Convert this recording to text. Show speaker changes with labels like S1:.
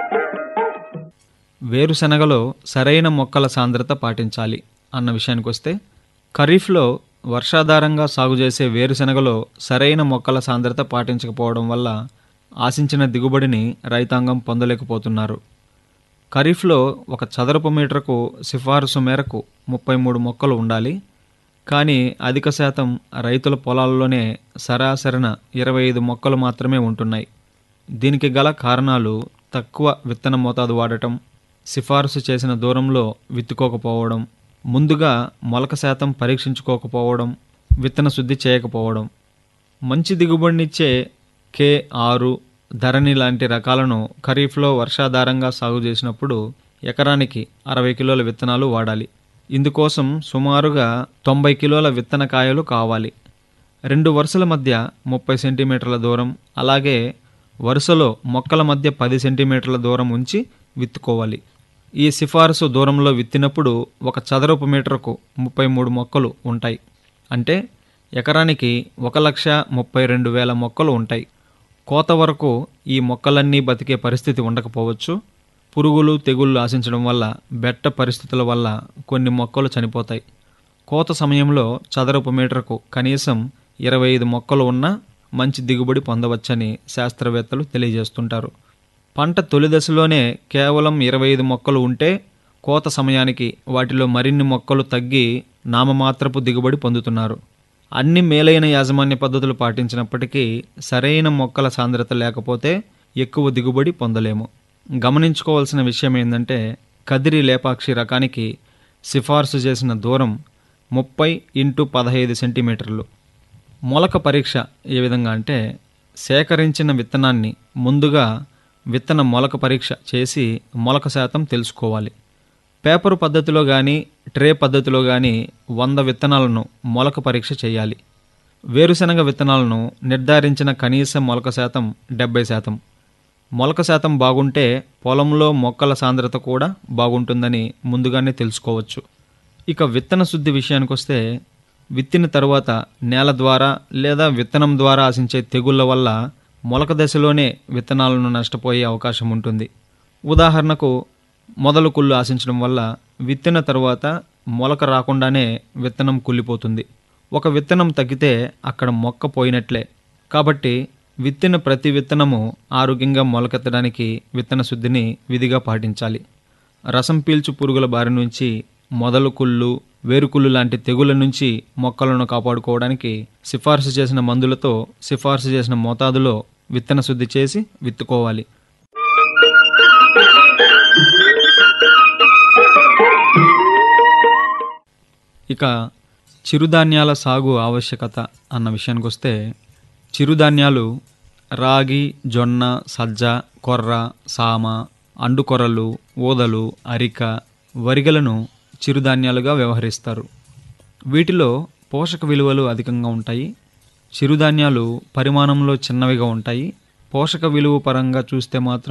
S1: వేరుశనగలో సరైన మొక్కల సాంద్రత పాటించాలి అన్న విషయానికొస్తే ఖరీఫ్లో వర్షాధారంగా సాగు చేసే వేరుశనగలో సరైన మొక్కల సాంద్రత పాటించకపోవడం వల్ల ఆశించిన దిగుబడిని రైతాంగం పొందలేకపోతున్నారు ఖరీఫ్లో ఒక చదరపు మీటర్కు సిఫారసు మేరకు ముప్పై మూడు మొక్కలు ఉండాలి కానీ అధిక శాతం రైతుల పొలాల్లోనే సరాసరిన ఇరవై ఐదు మొక్కలు మాత్రమే ఉంటున్నాయి దీనికి గల కారణాలు తక్కువ విత్తన మోతాదు వాడటం సిఫారసు చేసిన దూరంలో విత్తుకోకపోవడం ముందుగా మొలక శాతం పరీక్షించుకోకపోవడం విత్తన శుద్ధి చేయకపోవడం మంచి దిగుబడినిచ్చే కే ఆరు ధరణి లాంటి రకాలను ఖరీఫ్లో వర్షాధారంగా సాగు చేసినప్పుడు ఎకరానికి అరవై కిలోల విత్తనాలు వాడాలి ఇందుకోసం సుమారుగా తొంభై కిలోల విత్తన కాయలు కావాలి రెండు వరుసల మధ్య ముప్పై సెంటీమీటర్ల దూరం అలాగే వరుసలో మొక్కల మధ్య పది సెంటీమీటర్ల దూరం ఉంచి విత్తుకోవాలి ఈ సిఫారసు దూరంలో విత్తినప్పుడు ఒక చదరపు మీటర్కు ముప్పై మూడు మొక్కలు ఉంటాయి అంటే ఎకరానికి ఒక లక్ష ముప్పై రెండు వేల మొక్కలు ఉంటాయి కోత వరకు ఈ మొక్కలన్నీ బతికే పరిస్థితి ఉండకపోవచ్చు పురుగులు తెగుళ్ళు ఆశించడం వల్ల బెట్ట పరిస్థితుల వల్ల కొన్ని మొక్కలు చనిపోతాయి కోత సమయంలో చదరపు మీటర్కు కనీసం ఇరవై ఐదు మొక్కలు ఉన్నా మంచి దిగుబడి పొందవచ్చని శాస్త్రవేత్తలు తెలియజేస్తుంటారు పంట తొలి దశలోనే కేవలం ఇరవై ఐదు మొక్కలు ఉంటే కోత సమయానికి వాటిలో మరిన్ని మొక్కలు తగ్గి నామమాత్రపు దిగుబడి పొందుతున్నారు అన్ని మేలైన యాజమాన్య పద్ధతులు పాటించినప్పటికీ సరైన మొక్కల సాంద్రత లేకపోతే ఎక్కువ దిగుబడి పొందలేము గమనించుకోవాల్సిన విషయం ఏంటంటే కదిరి లేపాక్షి రకానికి సిఫార్సు చేసిన దూరం ముప్పై ఇంటూ పదహైదు సెంటీమీటర్లు మొలక పరీక్ష ఏ విధంగా అంటే సేకరించిన విత్తనాన్ని ముందుగా విత్తన మొలక పరీక్ష చేసి మొలక శాతం తెలుసుకోవాలి పేపరు పద్ధతిలో కానీ ట్రే పద్ధతిలో కానీ వంద విత్తనాలను మొలక పరీక్ష చేయాలి వేరుశనగ విత్తనాలను నిర్ధారించిన కనీస మొలక శాతం డెబ్బై శాతం మొలక శాతం బాగుంటే పొలంలో మొక్కల సాంద్రత కూడా బాగుంటుందని ముందుగానే తెలుసుకోవచ్చు ఇక విత్తన శుద్ధి విషయానికొస్తే విత్తిన తరువాత నేల ద్వారా లేదా విత్తనం ద్వారా ఆశించే తెగుళ్ల వల్ల మొలక దశలోనే విత్తనాలను నష్టపోయే అవకాశం ఉంటుంది ఉదాహరణకు మొదలు కుళ్ళు ఆశించడం వల్ల విత్తిన తరువాత మొలక రాకుండానే విత్తనం కుళ్ళిపోతుంది ఒక విత్తనం తగ్గితే అక్కడ మొక్క పోయినట్లే కాబట్టి విత్తిన ప్రతి విత్తనము ఆరోగ్యంగా మొలకెత్తడానికి విత్తన శుద్ధిని విధిగా పాటించాలి రసం పీల్చు పురుగుల బారి నుంచి మొదలు కుళ్ళు వేరుకుళ్ళు లాంటి తెగుల నుంచి మొక్కలను కాపాడుకోవడానికి సిఫార్సు చేసిన మందులతో సిఫార్సు చేసిన మోతాదులో విత్తన శుద్ధి చేసి విత్తుకోవాలి ఇక చిరుధాన్యాల సాగు ఆవశ్యకత అన్న విషయానికి వస్తే చిరుధాన్యాలు రాగి జొన్న సజ్జ కొర్ర సామ అండుకొర్రలు ఊదలు అరిక వరిగలను చిరుధాన్యాలుగా వ్యవహరిస్తారు వీటిలో పోషక విలువలు అధికంగా ఉంటాయి చిరుధాన్యాలు పరిమాణంలో చిన్నవిగా ఉంటాయి పోషక విలువ పరంగా చూస్తే మాత్రం